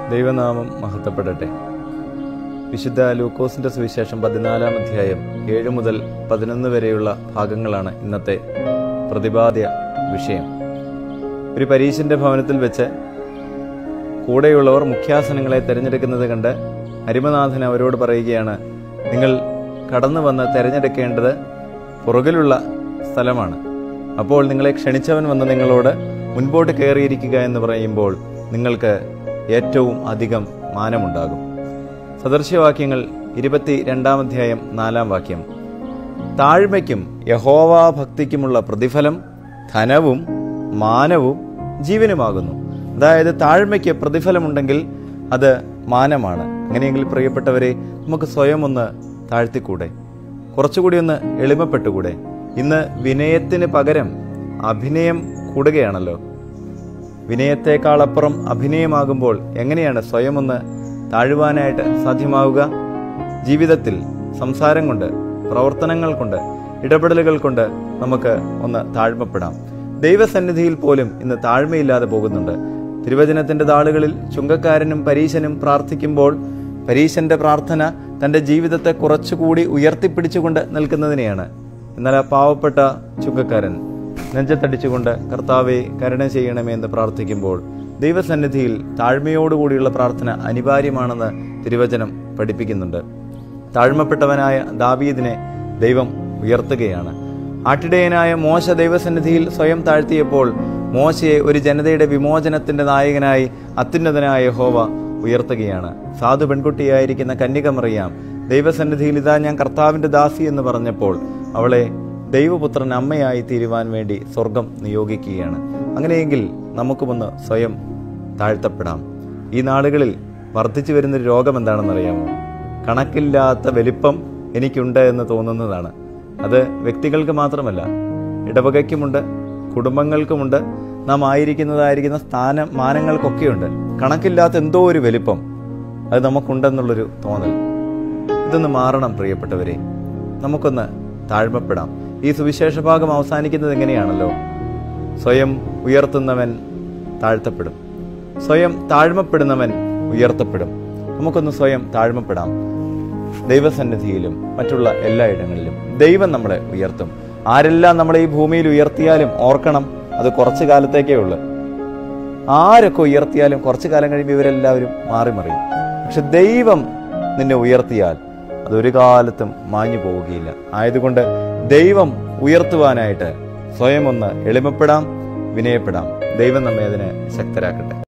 ദൈവനാമം മഹത്വപ്പെടട്ടെ വിശുദ്ധ ലൂക്കോസിന്റെ സുവിശേഷം പതിനാലാം അധ്യായം ഏഴ് മുതൽ പതിനൊന്ന് വരെയുള്ള ഭാഗങ്ങളാണ് ഇന്നത്തെ പ്രതിപാദ്യ വിഷയം ഒരു പരീശന്റെ ഭവനത്തിൽ വെച്ച് കൂടെയുള്ളവർ മുഖ്യാസനങ്ങളെ തിരഞ്ഞെടുക്കുന്നത് കണ്ട് അരിമനാഥൻ അവരോട് പറയുകയാണ് നിങ്ങൾ കടന്നു വന്ന് തിരഞ്ഞെടുക്കേണ്ടത് പുറകിലുള്ള സ്ഥലമാണ് അപ്പോൾ നിങ്ങളെ ക്ഷണിച്ചവൻ വന്ന് നിങ്ങളോട് മുൻപോട്ട് കയറിയിരിക്കുക എന്ന് പറയുമ്പോൾ നിങ്ങൾക്ക് ഏറ്റവും അധികം മാനമുണ്ടാകും സദൃശ്യവാക്യങ്ങൾ ഇരുപത്തി രണ്ടാം അധ്യായം നാലാം വാക്യം താഴ്മയ്ക്കും യഹോവാ ഭക്തിക്കുമുള്ള പ്രതിഫലം ധനവും മാനവും ജീവനുമാകുന്നു അതായത് താഴ്മയ്ക്ക് പ്രതിഫലമുണ്ടെങ്കിൽ അത് മാനമാണ് അങ്ങനെയെങ്കിൽ പ്രിയപ്പെട്ടവരെ നമുക്ക് സ്വയം ഒന്ന് താഴ്ത്തിക്കൂടെ കുറച്ചുകൂടി ഒന്ന് എളിമപ്പെട്ടുകൂടെ ഇന്ന് വിനയത്തിന് പകരം അഭിനയം കൂടുകയാണല്ലോ വിനയത്തെക്കാളപ്പുറം അഭിനയമാകുമ്പോൾ എങ്ങനെയാണ് സ്വയം ഒന്ന് താഴുവാനായിട്ട് സാധ്യമാവുക ജീവിതത്തിൽ സംസാരം കൊണ്ട് പ്രവർത്തനങ്ങൾ കൊണ്ട് ഇടപെടലുകൾ കൊണ്ട് നമുക്ക് ഒന്ന് താഴ്മപ്പെടാം ദൈവസന്നിധിയിൽ പോലും ഇന്ന് താഴ്മയില്ലാതെ പോകുന്നുണ്ട് തിരുവചനത്തിന്റെ താളുകളിൽ ചുങ്കക്കാരനും പരീശനും പ്രാർത്ഥിക്കുമ്പോൾ പരീശന്റെ പ്രാർത്ഥന തന്റെ ജീവിതത്തെ കുറച്ചുകൂടി ഉയർത്തിപ്പിടിച്ചുകൊണ്ട് നിൽക്കുന്നതിനെയാണ് എന്നാൽ ആ പാവപ്പെട്ട ചുങ്കക്കാരൻ നെഞ്ചത്തടിച്ചുകൊണ്ട് കർത്താവെ കരുണ ചെയ്യണമേ എന്ന് പ്രാർത്ഥിക്കുമ്പോൾ ദൈവസന്നിധിയിൽ താഴ്മയോടുകൂടിയുള്ള പ്രാർത്ഥന അനിവാര്യമാണെന്ന് തിരുവചനം പഠിപ്പിക്കുന്നുണ്ട് താഴ്മപ്പെട്ടവനായ ദാവീദിനെ ദൈവം ഉയർത്തുകയാണ് ആട്ടിടയനായ മോശ ദൈവസന്നിധിയിൽ സ്വയം താഴ്ത്തിയപ്പോൾ മോശയെ ഒരു ജനതയുടെ വിമോചനത്തിന്റെ നായകനായി അത്യുന്നതനായ യഹോവ ഉയർത്തുകയാണ് സാധു പെൺകുട്ടിയായിരിക്കുന്ന കന്യകമറിയാം ദൈവസന്നിധിയിൽ ഇതാ ഞാൻ കർത്താവിന്റെ ദാസി എന്ന് പറഞ്ഞപ്പോൾ അവളെ ദൈവപുത്രൻ അമ്മയായി തീരുവാൻ വേണ്ടി സ്വർഗം നിയോഗിക്കുകയാണ് അങ്ങനെയെങ്കിൽ നമുക്കുമൊന്ന് സ്വയം താഴ്ത്തപ്പെടാം ഈ നാളുകളിൽ വർദ്ധിച്ചു വരുന്നൊരു രോഗം എന്താണെന്നറിയാമോ കണക്കില്ലാത്ത വലിപ്പം എനിക്കുണ്ട് എന്ന് തോന്നുന്നതാണ് അത് വ്യക്തികൾക്ക് മാത്രമല്ല ഇടവകയ്ക്കുമുണ്ട് കുടുംബങ്ങൾക്കുമുണ്ട് നാം ആയിരിക്കുന്നതായിരിക്കുന്ന സ്ഥാന മാനങ്ങൾക്കൊക്കെയുണ്ട് കണക്കില്ലാത്ത എന്തോ ഒരു വലിപ്പം അത് നമുക്കുണ്ടെന്നുള്ളൊരു തോന്നൽ ഇതൊന്ന് മാറണം പ്രിയപ്പെട്ടവരെ നമുക്കൊന്ന് താഴ്മപ്പെടാം ഈ സുവിശേഷ ഭാഗം അവസാനിക്കുന്നത് എങ്ങനെയാണല്ലോ സ്വയം ഉയർത്തുന്നവൻ താഴ്ത്തപ്പെടും സ്വയം താഴ്മപ്പെടുന്നവൻ ഉയർത്തപ്പെടും നമുക്കൊന്ന് സ്വയം താഴ്മപ്പെടാം ദൈവസന്നിധിയിലും മറ്റുള്ള എല്ലായിടങ്ങളിലും ദൈവം നമ്മളെ ഉയർത്തും ആരെല്ലാം നമ്മളെ ഈ ഭൂമിയിൽ ഉയർത്തിയാലും ഓർക്കണം അത് കുറച്ചു കാലത്തേക്കേ ഉള്ളൂ ആരൊക്കെ ഉയർത്തിയാലും കുറച്ചു കാലം കഴിയുമ്പോൾ ഇവരെല്ലാവരും മാറി മറിയും പക്ഷെ ദൈവം നിന്നെ ഉയർത്തിയാൽ അതൊരു കാലത്തും മാഞ്ഞു പോവുകയില്ല ആയതുകൊണ്ട് ദൈവം ഉയർത്തുവാനായിട്ട് സ്വയം ഒന്ന് എളിമപ്പെടാം വിനയപ്പെടാം ദൈവം നമ്മെ അതിന് ശക്തരാക്കട്ടെ